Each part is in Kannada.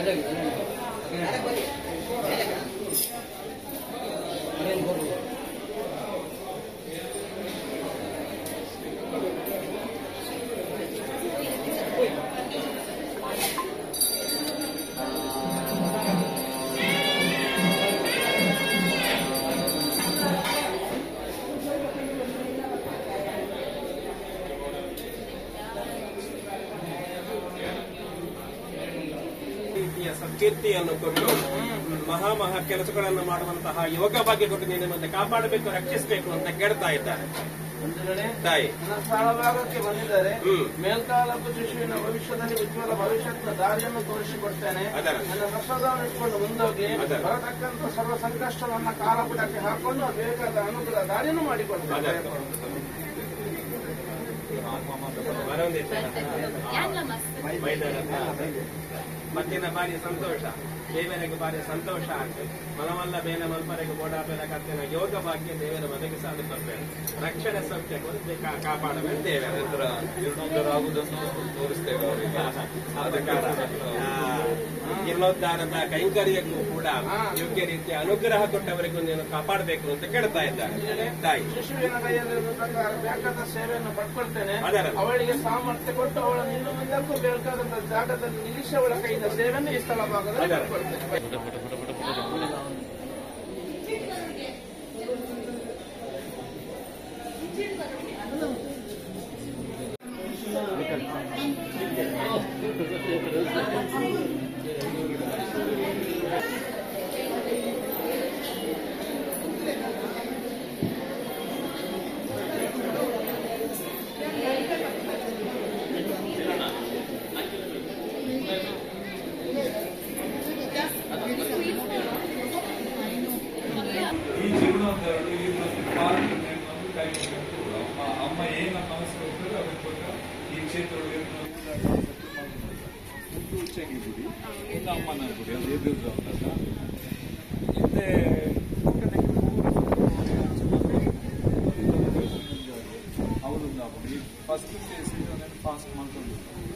ರೀತಿಯ ಸತ್ಕೀರ್ತಿಯನ್ನು ಕೊಟ್ಟು ಮಹಾ ಮಹಾ ಕೆಲಸಗಳನ್ನು ಮಾಡುವಂತಹ ಯೋಗ ಭಾಗ್ಯ ಕೊಟ್ಟು ನೀನು ಮತ್ತೆ ಕಾಪಾಡಬೇಕು ರಕ್ಷಿಸಬೇಕು ಅಂತ ಕೇಳ್ತಾ ಇದ್ದಾರೆ ಒಂದು ವೇಳೆ ತಾಯಿ ನನ್ನ ಸ್ಥಳಭಾಗಕ್ಕೆ ಬಂದಿದ್ದಾರೆ ಹ್ಮ್. ಮೇಲ್ಕಾಲಪ ಶಿಶುವಿನ ಭವಿಷ್ಯದಲ್ಲಿ ಉಜ್ವಲ ಭವಿಷ್ಯದ ದಾರಿಯನ್ನು ತೋರಿಸಿಕೊಡ್ತೇನೆ ಅದರ. ನನ್ನ ಪ್ರಸಾದವನ್ನು ಇಟ್ಕೊಂಡು ಮುಂದೋಗಿ ಅದರ. ಬರತಕ್ಕಂತ ಸರ್ವ ಸಂಕಷ್ಟವನ್ನ ಕಾಲಪುಟಕ್ಕೆ ಹಾಕೊಂಡು ಬೇಕಾದ ಅನುಕೂಲ ದಾರಿಯನ್ನು ಮಾಡಿಕೊಡ್ತೇನೆ ಅದರ. ಬರೋದಿಲ್ಲ. ಎಲ್ಲ ಮಸ್ತ್ ಮೈದಾನ ಮತ್ತಿನ ಬಾರಿ ಸಂತೋಷ ದೇವರಿಗೆ ಬಾರಿ ಸಂತೋಷ ಆಗ್ತದೆ ಮನವಲ್ಲ ಬೇನ ಮಲ್ಪರೆಗೆ ಓಡಾಬೇಡ ಕತ್ತಿನ ಯೋಗ ಭಾಗ್ಯ ದೇವರ ಮನೆಗೆ ಸಾಧಿಸಬೇಕು ರಕ್ಷಣೆ ಸೌಖ್ಯ ಕೊಟ್ಟು ಕಾಪಾಡಬೇಕು ದೇವರ ನಂತರ ಜೀರ್ಣೋದ್ಧಾರವಾಗುವುದನ್ನು ತೋರಿಸ್ತೇವೆ ಅವರಿಗೆ ಆದ ಕಾರಣ ಆ, ಜೀರ್ಣೋದ್ಧಾರದ ಕೈಂಕರ್ಯಕ್ಕೂ ಕೂಡ ಯೋಗ್ಯ ರೀತಿಯ ಅನುಗ್ರಹ ಕೊಟ್ಟವರಿಗೂ ನೀನು ಕಾಪಾಡಬೇಕು ಅಂತ ಕೇಳ್ತಾ ಇದ್ದಾರೆ ತಾಯಿ ಶಿಶುವಿನ ಕೈಯಲ್ಲಿರತಕ್ಕ ಬೇಕಾದ ಸೇವೆಯನ್ನು ಪಡ್ಕೊಳ್ತೇನೆ ಅದರ. ಅವಳಿಗೆ ಸಾಮರ್ಥ್ಯ ಕೊಟ್ಟು ಅವಳನ್ನು ಇನ್ನು ಮುಂದಕ್ಕೂ ಬೇಕಾದಂತ ಜಾಗದಲ್ಲಿ ನಿಲ್ಲಿಸಿ ಅವಳ ಕೈಯಿಂದ ಸೇವೆಯನ್ನು ಈ ಸ್ಥಳ ಭಾಗದಲ್ಲಿ ಅದರ. ಪಡ್ಕೊಳ್ತೇನೆ ಈ ಜೀರ್ಣೋದ್ಧಾರದಲ್ಲಿ ಈ ಒಂದು ಪಾಲನೆ ಒಂದು ಕೈ ಮುಗಿಯುವುದು. ಅಮ್ಮ ಅಮ್ಮ ಏನ ಮನಸ್ಸು ಕೊಟ್ಟರು ಅದಕ್ಕೆ ಕೊಟ್ಟು ಈ ಕ್ಷೇತ್ರದಲ್ಲಿ ಒಂದು ಉಚ್ಚಂಗಿ ಗುಡಿ ಒಂದು ಅಮ್ಮನ ಗುಡಿ ಅದು ಎದುರು ಅಂತಲ್ಲ ಹಿಂದೆ ಅವರೊಂದು ಗುಡಿ ಫಸ್ಟ್ ಫೇಸ್ ಫಾಸ್ಟ್ ಮಾಡ್ಕೊಂಡು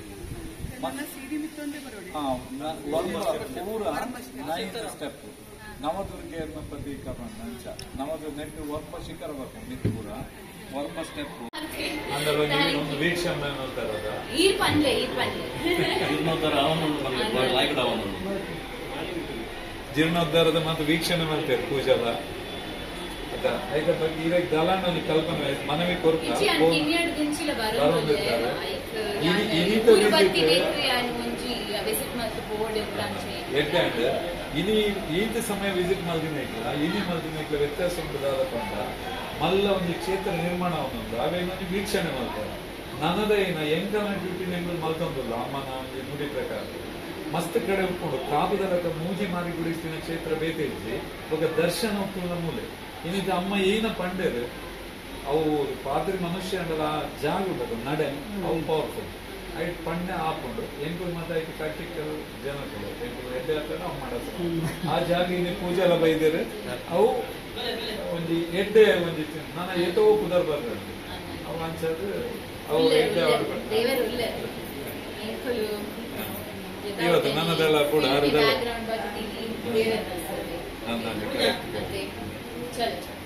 ಹಾ, ನ- ಒಂದು ಪೂರ ನೈನ್ತ್ ಸ್ಟೆಪ್ ನವದುರ್ಗೆ ಅನ್ನೋ ಪ್ರತೀಕ ನಂಚ ನವದು ನೆಟ್ ವರ್ಮ ಶಿಖರ ಬರ್ಕೊಂಡು ನಿಂತು ಪೂರ ವರ್ಮ ಸ್ಟೆಪ್ ಅಂದ್ರೆ ಒಂದು ವೀಕ್ಷಣೆ ಅಂತಾರದ ಈರ್ ಪನ್ಲೆ ಈರ್ ಪನ್ಲೆ ಜೀರ್ಣೋದ್ಧಾರ ಅವನು ಲಾಯ್ಕಡ್ ಅವನು ಜೀರ್ಣೋದ್ಧಾರದ ಮತ್ತು ವೀಕ್ಷಣೆ ಮಾಡ್ತಾರೆ ಪೂಜೆಲ್ಲ ಅದ ಐದ ಬಗ್ಗೆ ಈಗ ದಲಾಣಲ್ಲಿ ಕಲ್ಪನೆ ಆಯ್ತು ಮನವಿ ಕೊರತ ಇಚ್ಚಿ ಅನ್ ಕಿನ್ಯಡ್ ದಿಂಚಿಲ ಬರೋದು ಬರೋದಿದ್ದಾರೆ. ಇನಿ- ಇನಿತ ಊರು ಬತ್ತಿ ರೀತಿಗೆ- ಬೇಕ್ರಿ ಅನ್ ಮುಂಚಿ ವಿಸಿಟ್ ಮತ್ತು ಬೋರ್ಡ್ ಬ್ರಾಂಚ್ ಎಡ್ಡೆ ಅಂಡ್ ಇನಿ ಈತ ಸಮಯ ವಿಸಿಟ್ ಮಲ್ದಿನ ಇಕ್ಕಿಲ್ಲ ಇನಿ ಮಲ್ದಿನ ಇಕ್ಕಿಲ್ಲ ವ್ಯತ್ಯಾಸ ಉಂಟದಾದ ಕೊಂಡ ಮಲ್ಲ ಒಂದು ಕ್ಷೇತ್ರ ನಿರ್ಮಾಣ ಅವನೊಂದು ಅವೇನು ಒಂದು ವೀಕ್ಷಣೆ ಮಾಡ್ತಾರೆ ನನ್ನದೇ ಏನ ಎಂಕನ ಡ್ಯೂಟಿ ನಿಂಗಳು ಮಲ್ತೊಂದಿಲ್ಲ ಅಮ್ಮನ ಒಂದು ನುಡಿ ಪ್ರಕಾರ ಮಸ್ತ್ ಕಡೆ ಉಟ್ಕೊಂಡು ಕಾಪುದಲಕ ಮೂಜಿ ಮಾರಿ ಗುಡಿಸ್ತಿನ ಕ್ಷೇತ್ರ ಬೇತಿರ್ಜಿ ఒక ದರ್ಶನ ಉಪ್ಪುನ ಮೂಲೆ ಇನ್ನಿದ ಅಮ್ಮ ಏನ ಪಂಡೇರು ಅವು ಪಾತ್ರಿ ಮನುಷ್ಯ ಅಂಡದ ಆ ಜಾಗ ಉಂಟದು ನಡೆ ಅವು ಪವರ್ಫುಲ್ ಐಟ್ ಪಂಡೆ ಆಪುಂಡು ಎಂಕುಲ್ ಮತ್ತೆ ಐಟ್ ಪ್ರಾಕ್ಟಿಕಲ್ ಜನಗಳು ಎಂಕುಲ್ ಎಡ್ಡೆ ಆಗ್ತದೆ ಅವು ಮಾಡೋದು ಆ ಜಾಗ ಇಲ್ಲಿ ಪೂಜೆ ಎಲ್ಲ ಬೈದೇರು ಅವು ಒಂಜಿ ಎಡ್ಡೆ ಒಂಜಿ ನನ್ನ ಎತ್ತೋ ಕುದರ್ ಬರ್ಬೇಕು ಅವು ಅಂಚದು ಅವು ಎಡ್ಡೆ ಆಡ್ಬೇಕು ದೇವರು ಉಳ್ಳೆ ಎಂಕುಲು ಇವತ್ತು ನನ್ನದೆಲ್ಲ ಕೂಡ ಅರ್ಧ- ಬ್ಯಾಕ್ಗ್ರೌಂಡ್ ಬಗ್ಗೆ ದೇವರು ನನ್ನ correct. ಮತ್ತೆ ಚಲೋ ಚಲೋ